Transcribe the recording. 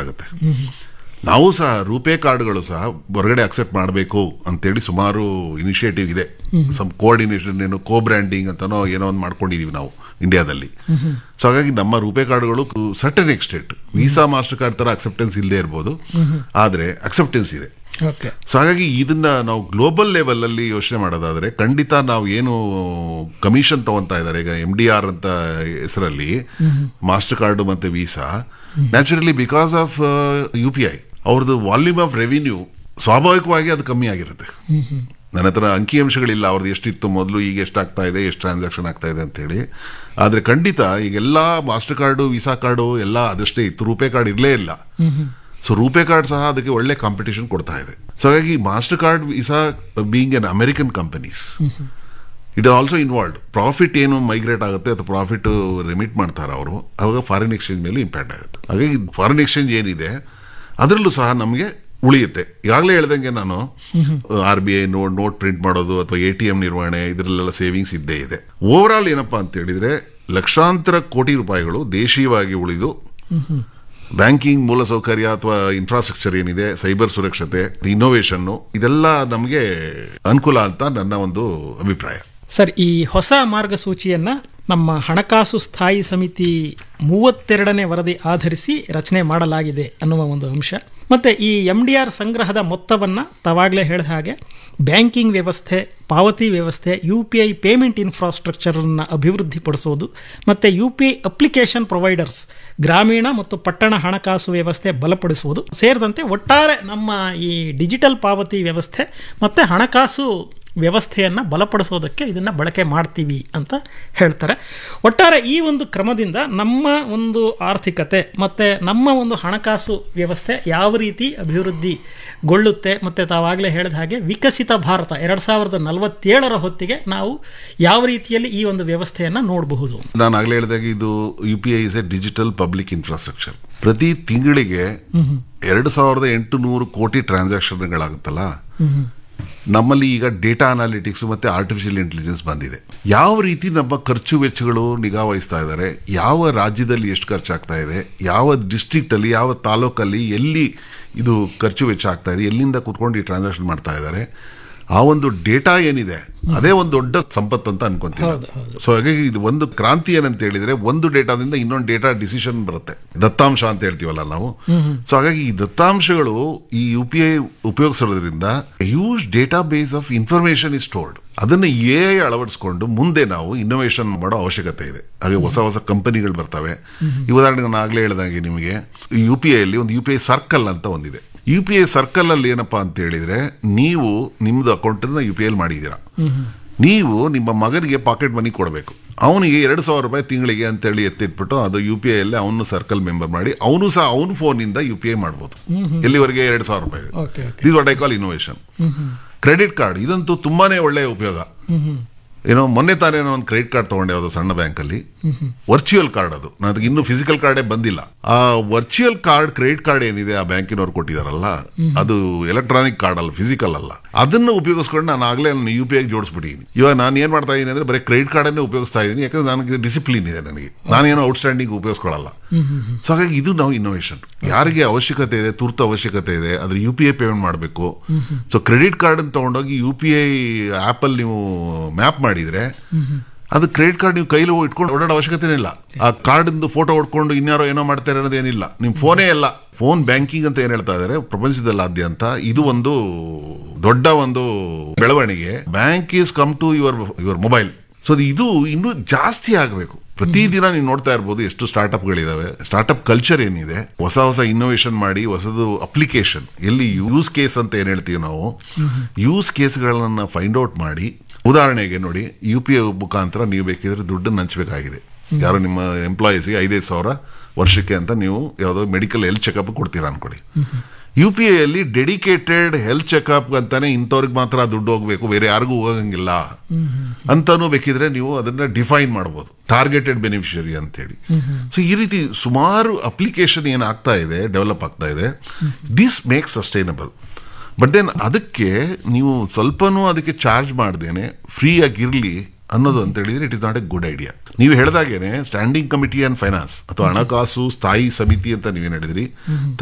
ಮಾಡಬೇಕಾಗತ್ತೆ ನಾವು ಸಹ ರೂಪೇ ಕಾರ್ಡ್ಗಳು ಸಹ ಹೊರಗಡೆ ಅಕ್ಸೆಪ್ಟ್ ಮಾಡಬೇಕು ಅಂತೇಳಿ ಸುಮಾರು ಇನಿಷಿಯೇಟಿವ್ ಇದೆ ಸಮ್ ಕೋಆರ್ಡಿನೇಷನ್ ಏನು ಕೋ ಬ್ರ್ಯಾಂಡಿಂಗ್ ಅಂತನೋ ಏನೋ ಒಂದು ಮಾಡ್ಕೊಂಡಿದೀವಿ ನಾವು ಇಂಡಿಯಾದಲ್ಲಿ ಸೊ ಹಾಗಾಗಿ ನಮ್ಮ ರೂಪೇ ಕಾರ್ಡ್ಗಳು certain extent Visa Mastercard ತರ ಅಕ್ಸೆಪ್ಟೆನ್ಸ್ ಇಲ್ಲದೆ ಇರ್ಬೋದು ಆದರೆ ಅಕ್ಸೆಪ್ಟೆನ್ಸ್ ಇದೆ ಓಕೆ ಸೊ ಹಾಗಾಗಿ ಇದನ್ನ ನಾವು ಗ್ಲೋಬಲ್ ಲೆವೆಲ್ ಅಲ್ಲಿ ಯೋಚನೆ ಮಾಡೋದಾದ್ರೆ ಖಂಡಿತ ನಾವು ಏನು ಕಮಿಷನ್ ತಗೊಂತಾ ಇದ್ದಾರೆ ಈಗ ಎಂ ಡಿ ಆರ್ ಅಂತ ಹೆಸರಲ್ಲಿ ಮಾಸ್ಟರ್ ಕಾರ್ಡ್ ಮತ್ತೆ Visa naturally because of U P I ಅವ್ರದ್ದು ವಾಲ್ಯೂಮ್ ಆಫ್ ರೆವಿನ್ಯೂ ಸ್ವಾಭಾವಿಕವಾಗಿ ಅದು ಕಮ್ಮಿ ಆಗಿರುತ್ತೆ ನನ್ನ ಹತ್ರ ಅಂಕಿಅಂಶಗಳಿಲ್ಲ ಅವ್ರದ್ದು ಎಷ್ಟಿತ್ತು ಮೊದಲು ಈಗ ಎಷ್ಟಾಗ್ತಾ ಇದೆ ಎಷ್ಟು ಟ್ರಾನ್ಸಾಕ್ಷನ್ ಆಗ್ತಾ ಇದೆ ಅಂತೇಳಿ ಆದರೆ ಖಂಡಿತ ಈಗೆಲ್ಲ ಮಾಸ್ಟರ್ ಕಾರ್ಡು ವೀಸಾ ಕಾರ್ಡು ಎಲ್ಲ ಅದಷ್ಟೇ ಇತ್ತು ರೂಪೇ ಕಾರ್ಡ್ ಇರಲೇ ಇಲ್ಲ ಸೊ ರೂಪೇ ಕಾರ್ಡ್ ಸಹ ಅದಕ್ಕೆ ಒಳ್ಳೆ ಕಾಂಪಿಟೇಷನ್ ಕೊಡ್ತಾ ಇದೆ ಸೊ ಹಾಗಾಗಿ Mastercard Visa being an American companies it also involve profit ಏನು ಮೈಗ್ರೇಟ್ ಆಗುತ್ತೆ ಅಥವಾ ಪ್ರಾಫಿಟ್ ರಿಮಿಟ್ ಮಾಡ್ತಾರೆ ಅವರು ಅವಾಗ ಫಾರಿನ್ ಎಕ್ಸ್ಚೇಂಜ್ ಮೇಲೆ ಇಂಪ್ಯಾಕ್ಟ್ ಆಗುತ್ತೆ ಹಾಗಾಗಿ ಫಾರಿನ್ ಎಕ್ಸ್ಚೇಂಜ್ ಏನಿದೆ ಅದರಲ್ಲೂ ಸಹ ನಮಗೆ ಉಳಿಯುತ್ತೆ ಈಗಾಗಲೇ ಹೇಳ್ದಂಗೆ ನಾನು R B I note note print ಮಾಡೋದು ಅಥವಾ ಎ ಟಿ ಎಂ ನಿರ್ವಹಣೆ ಇದರಲ್ಲೆಲ್ಲ ಸೇವಿಂಗ್ಸ್ ಇದ್ದೇ ಇದೆ ಓವರ್ ಆಲ್ ಏನಪ್ಪಾ ಅಂತ ಹೇಳಿದ್ರೆ ಲಕ್ಷಾಂತರ ಕೋಟಿ ರೂಪಾಯಿಗಳು ದೇಶೀಯವಾಗಿ ಉಳಿದು ಬ್ಯಾಂಕಿಂಗ್ ಮೂಲಸೌಕರ್ಯ ಅಥವಾ ಇನ್ಫ್ರಾಸ್ಟ್ರಕ್ಚರ್ ಏನಿದೆ ಸೈಬರ್ ಸುರಕ್ಷತೆ ಇನ್ನೋವೇಷನ್ ಇದೆಲ್ಲ ನಮಗೆ ಅನುಕೂಲ ಅಂತ ನನ್ನ ಒಂದು ಅಭಿಪ್ರಾಯ ಸರ್ ಈ ಹೊಸ ಮಾರ್ಗಸೂಚಿಯನ್ನ ನಮ್ಮ ಹಣಕಾಸು ಸ್ಥಾಯಿ ಸಮಿತಿ ಮೂವತ್ತೆರಡನೇ ವರದಿ ಆಧರಿಸಿ ರಚನೆ ಮಾಡಲಾಗಿದೆ ಅನ್ನುವ ಒಂದು ಅಂಶ ಮತ್ತೆ ಈ ಎಂ ಡಿ ಆರ್ ಸಂಗ್ರಹದ ಮೊತ್ತವನ್ನ ತಾವಾಗಲೇ ಹೇಳಿದ ಹಾಗೆ ಬ್ಯಾಂಕಿಂಗ್ ವ್ಯವಸ್ಥೆ ಪಾವತಿ ವ್ಯವಸ್ಥೆ ಯು ಪಿ ಐ ಪೇಮೆಂಟ್ ಇನ್ಫ್ರಾಸ್ಟ್ರಕ್ಚರನ್ನು ಅಭಿವೃದ್ಧಿಪಡಿಸೋದು ಮತ್ತು U P I application providers ಗ್ರಾಮೀಣ ಮತ್ತು ಪಟ್ಟಣ ಹಣಕಾಸು ವ್ಯವಸ್ಥೆ ಬಲಪಡಿಸುವುದು ಸೇರಿದಂತೆ ಒಟ್ಟಾರೆ ನಮ್ಮ ಈ ಡಿಜಿಟಲ್ ಪಾವತಿ ವ್ಯವಸ್ಥೆ ಮತ್ತು ಹಣಕಾಸು ವ್ಯವಸ್ಥೆಯನ್ನು ಬಲಪಡಿಸೋದಕ್ಕೆ ಇದನ್ನು ಬಳಕೆ ಮಾಡ್ತೀವಿ ಅಂತ ಹೇಳ್ತಾರೆ ಒಟ್ಟಾರೆ ಈ ಒಂದು ಕ್ರಮದಿಂದ ನಮ್ಮ ಒಂದು ಆರ್ಥಿಕತೆ ಮತ್ತು ನಮ್ಮ ಒಂದು ಹಣಕಾಸು ವ್ಯವಸ್ಥೆ ಯಾವ ರೀತಿ ಅಭಿವೃದ್ಧಿಗೊಳ್ಳುತ್ತೆ ಮತ್ತು ತಾವಾಗಲೇ ಹೇಳಿದ ಹಾಗೆ ವಿಕಸಿತ ಭಾರತ ಎರಡು ಸಾವಿರದ ನಲವತ್ತೇಳರ ಹೊತ್ತಿಗೆ ನಾವು ಯಾವ ರೀತಿಯಲ್ಲಿ ಈ ಒಂದು ವ್ಯವಸ್ಥೆಯನ್ನು ನೋಡಬಹುದು ನಾನು ಆಗಲೇ ಹೇಳಿದಾಗ ಇದು U P I is a digital public infrastructure ಪ್ರತಿ ತಿಂಗಳಿಗೆ ಎರಡು ಸಾವಿರದ ಎಂಟು ನೂರು ಕೋಟಿ ಟ್ರಾನ್ಸಾಕ್ಷನ್ಗಳಾಗುತ್ತಲ್ಲ ನಮ್ಮಲ್ಲಿ ಈಗ ಡೇಟಾ ಅನಾಲಿಟಿಕ್ಸ್ ಮತ್ತೆ ಆರ್ಟಿಫಿಷಿಯಲ್ ಇಂಟೆಲಿಜೆನ್ಸ್ ಬಂದಿದೆ ಯಾವ ರೀತಿ ನಮ್ಮ ಖರ್ಚು ವೆಚ್ಚಗಳು ನಿಗಾ ವಹಿಸ್ತಾ ಇದ್ದಾರೆ ಯಾವ ರಾಜ್ಯದಲ್ಲಿ ಎಷ್ಟು ಖರ್ಚಾಗ್ತಾ ಇದೆ ಯಾವ ಡಿಸ್ಟ್ರಿಕ್ಟ್ ಅಲ್ಲಿ ಯಾವ ತಾಲೂಕಲ್ಲಿ ಎಲ್ಲಿ ಇದು ಖರ್ಚು ವೆಚ್ಚ ಆಗ್ತಾ ಇದೆ ಎಲ್ಲಿಂದ ಕುತ್ಕೊಂಡು ಈ ಟ್ರಾನ್ಸಾಕ್ಷನ್ ಮಾಡ್ತಾ ಇದ್ದಾರೆ ಆ ಒಂದು ಡೇಟಾ ಏನಿದೆ ಅದೇ ಒಂದು ದೊಡ್ಡ ಸಂಪತ್ತು ಅಂತ ಅನ್ಕೊಂತೀನಿ ಹೌದು, ಹೌದು. ಸೊ ಹಾಗಾಗಿ ಇದು ಒಂದು ಕ್ರಾಂತಿ ಏನಂತ ಹೇಳಿದ್ರೆ ಒಂದು ಡೇಟಾದಿಂದ ಇನ್ನೊಂದು ಡೇಟಾ ಡಿಸಿಷನ್ ಬರುತ್ತೆ ದತ್ತಾಂಶ ಅಂತ ಹೇಳ್ತೀವಲ್ಲ ನಾವು ಸೊ ಹಾಗಾಗಿ ಈ ದತ್ತಾಂಶಗಳು ಈ ಯು ಪಿ ಐ ಉಪಯೋಗಿಸೋದ್ರಿಂದ huge database of information is stored ಅದನ್ನ ಎ ಐ ಅಳವಡಿಸ್ಕೊಂಡು ಮುಂದೆ ನಾವು ಇನ್ನೋವೇಷನ್ ಮಾಡೋ ಅವಶ್ಯಕತೆ ಇದೆ ಹಾಗೆ ಹೊಸ ಹೊಸ ಕಂಪನಿಗಳು ಬರ್ತವೆ ಈ ಉದಾಹರಣೆಗೆ ನಾನು ಆಗ್ಲೇ ಹೇಳಿದಾಗೆ ನಿಮಗೆ ಯು ಪಿ ಐ ಅಲ್ಲಿ ಒಂದು ಯು ಪಿ ಐ ಸರ್ಕಲ್ ಅಂತ ಒಂದಿದೆ ಯು ಪಿ ಐ ಸರ್ಕಲ್ ಅಲ್ಲಿ ಏನಪ್ಪಾ ಅಂತ ಹೇಳಿದ್ರೆ ನೀವು ನಿಮ್ದು ಅಕೌಂಟ್ ಯು ಪಿ ಐ ಮಾಡಿದ್ದೀರಾ ನೀವು ನಿಮ್ಮ ಮಗನಿಗೆ ಪಾಕೆಟ್ ಮನಿ ಕೊಡಬೇಕು ಅವನಿಗೆ ಎರಡು ಸಾವಿರ ರೂಪಾಯಿ ತಿಂಗಳಿಗೆ ಅಂತೇಳಿ ಎತ್ತಿಟ್ಬಿಟ್ಟು ಅದು ಯು ಪಿ ಐ ಅಲ್ಲಿ ಅವನು ಸರ್ಕಲ್ ಮೆಂಬರ್ ಮಾಡಿ ಅವನು ಸಹ ಅವನ ಫೋನಿಂದ ಯು ಪಿ ಐ ಮಾಡ್ಬೋದು ಎಲ್ಲಿವರೆಗೆ ಎರಡು ಸಾವಿರ ರೂಪಾಯಿ okay okay this what I call innovation credit card ಇದಂತೂ ತುಂಬಾನೇ ಒಳ್ಳೆಯ ಉಪಯೋಗ ಏನೋ ಮೊನ್ನೆ ತಾನೇ ನಾನು ಒಂದು ಕ್ರೆಡಿಟ್ ಕಾರ್ಡ್ ತಗೊಂಡೆ ಅದು ಸಣ್ಣ ಬ್ಯಾಂಕಲ್ಲಿ ವರ್ಚುವಲ್ ಕಾರ್ಡ್ ಅದು ನನಗೆ ಇನ್ನೂ ಫಿಸಿಕಲ್ ಕಾರ್ಡೇ ಬಂದಿಲ್ಲ ಆ ವರ್ಚುವಲ್ ಕಾರ್ಡ್ ಕ್ರೆಡಿಟ್ ಕಾರ್ಡ್ ಏನಿದೆ ಆ ಬ್ಯಾಂಕಿನವ್ರು ಕೊಟ್ಟಿದಾರಲ್ಲ ಅದು ಎಲೆಕ್ಟ್ರಾನಿಕ್ ಕಾರ್ಡ್ ಅಲ್ಲ ಫಿಸಿಕಲ್ ಅಲ್ಲ ಅದನ್ನು ಉಪಯೋಗಿಸ್ಕೊಂಡು ನಾನು ಆಗಲೇ ನಾನು ಯು ಪಿ ಐ ಜೋಡಿಸ್ಬಿಟ್ಟಿದ್ದೀನಿ ಇವಾಗ ನಾನು ಏನ್ ಮಾಡ್ತಾ ಇದ್ದೀನಿ ಅಂದ್ರೆ ಬರೀ ಕ್ರೆಡಿಟ್ ಕಾರ್ಡನ್ನೇ ಉಪಯೋಗಿಸ್ತಾ ಇದ್ದೀನಿ ಯಾಕಂದ್ರೆ ನನಗೆ ಡಿಸಿಪ್ಲಿನ್ ಇದೆ ನನಗೆ ನಾನೇನೋ ಔಟ್ಸ್ಟ್ಯಾಂಡಿಂಗ್ ಉಪಯೋಗಿಸ್ಕೊಳ್ಳಲ್ಲ ಸೊ ಹಾಗಾಗಿ ಇದು ನಾವು ಇನ್ನೋವೇಷನ್ ಯಾರಿಗೆ ಅವಶ್ಯಕತೆ ಇದೆ ತುರ್ತು ಅವಶ್ಯಕತೆ ಇದೆ ಅದ್ರ ಯು ಪಿ ಐ ಪೇಮೆಂಟ್ ಮಾಡಬೇಕು ಸೊ ಕ್ರೆಡಿಟ್ ಕಾರ್ಡ್ ತಗೊಂಡೋಗಿ ಯು ಪಿ ಐ ಆಪಲ್ ನೀವು ಮ್ಯಾಪ್ ಮಾಡಿದ್ರೆ ಅದು ಕ್ರೆಡಿಟ್ ಕಾರ್ಡ್ ನೀವು ಕೈಲಿ ಇಟ್ಕೊಂಡು ಓಡಾಡೋ ಅವಶ್ಯಕತೆ ಇಲ್ಲ ಆ ಕಾರ್ಡ್ ಫೋಟೋ ಹೊಡ್ಕೊಂಡು ಇನ್ಯಾರೋ ಏನೋ ಮಾಡ್ತಾರೆ ಅನ್ನೋದೇನಿಲ್ಲ ನಿಮ್ ಫೋನೇ ಇಲ್ಲ ಫೋನ್ ಬ್ಯಾಂಕಿಂಗ್ ಅಂತ ಏನ್ ಹೇಳ್ತಾ ಇದಾರೆ ಪ್ರಪಂಚದಲ್ಲಾದ್ಯಂತ ಇದು ಒಂದು ದೊಡ್ಡ ಒಂದು ಬೆಳವಣಿಗೆ bank is come to your your mobile so ಇದು ಇನ್ನೂ ಜಾಸ್ತಿ ಆಗಬೇಕು ಪ್ರತಿದಿನ ನೀವು ನೋಡ್ತಾ ಇರ್ಬೋದು ಎಷ್ಟು ಸ್ಟಾರ್ಟ್ಅಪ್ಗಳಿದಾವೆ ಸ್ಟಾರ್ಟ್ಅಪ್ ಕಲ್ಚರ್ ಏನಿದೆ ಹೊಸ ಹೊಸ ಇನ್ನೋವೇಷನ್ ಮಾಡಿ ಹೊಸದು ಅಪ್ಲಿಕೇಶನ್ ಎಲ್ಲಿ ಯೂಸ್ ಕೇಸ್ ಅಂತ ಏನ್ ಹೇಳ್ತೀವಿ ನಾವು ಯೂಸ್ ಕೇಸ್ಗಳನ್ನ ಫೈಂಡ್ ಔಟ್ ಮಾಡಿ ಉದಾಹರಣೆಗೆ ನೋಡಿ ಯು ಪಿ ಐ ಮುಖಾಂತರ ನೀವು ಬೇಕಿದ್ರೆ ದುಡ್ಡನ್ನು ಹಂಚಬೇಕಾಗಿದೆ ಯಾರೋ ನಿಮ್ಮ ಎಂಪ್ಲಾಯೀಸ್ಗೆ ಐದೈದು ಸಾವಿರ ವರ್ಷಕ್ಕೆ ಅಂತ ನೀವು ಯಾವುದೋ ಮೆಡಿಕಲ್ ಹೆಲ್ತ್ ಚೆಕಪ್ ಕೊಡ್ತೀರಾ ಅನ್ಕೊಳ್ಳಿ ಯು ಪಿ ಐ ಅಲ್ಲಿ ಡೆಡಿಕೇಟೆಡ್ ಹೆಲ್ತ್ ಚೆಕಪ್ ಅಂತಾನೆ ಇಂಥವ್ರಿಗೆ ಮಾತ್ರ ದುಡ್ಡು ಹೋಗ್ಬೇಕು ಬೇರೆ ಯಾರಿಗೂ ಹೋಗಂಗಿಲ್ಲ ಅಂತಾನು ಬೇಕಿದ್ರೆ ನೀವು ಅದನ್ನ ಡಿಫೈನ್ ಮಾಡಬಹುದು ಟಾರ್ಗೆಟೆಡ್ ಬೆನಿಫಿಷರಿ ಅಂತೇಳಿ ಸೊ ಈ ರೀತಿ ಸುಮಾರು ಅಪ್ಲಿಕೇಶನ್ ಏನ್ ಆಗ್ತಾ ಇದೆ ಡೆವಲಪ್ ಆಗ್ತಾ ಇದೆ this make sustainable but then ಅದಕ್ಕೆ ನೀವು ಸ್ವಲ್ಪನೂ ಅದಕ್ಕೆ ಚಾರ್ಜ್ ಮಾಡ್ದೇನೆ ಫ್ರೀ ಆಗಿರ್ಲಿ ಅನ್ನೋದು ಅಂತ ಹೇಳಿದ್ರೆ it is not a good idea ನೀವು ಹೇಳಿದಾಗೇನೆ ಸ್ಟ್ಯಾಂಡಿಂಗ್ ಕಮಿಟಿ ಆನ್ ಫೈನಾನ್ಸ್ ಅಥವಾ ಹಣಕಾಸು ಸ್ಥಾಯಿ ಸಮಿತಿ ಅಂತ ನೀವೇನು ಹೇಳಿದ್ರಿ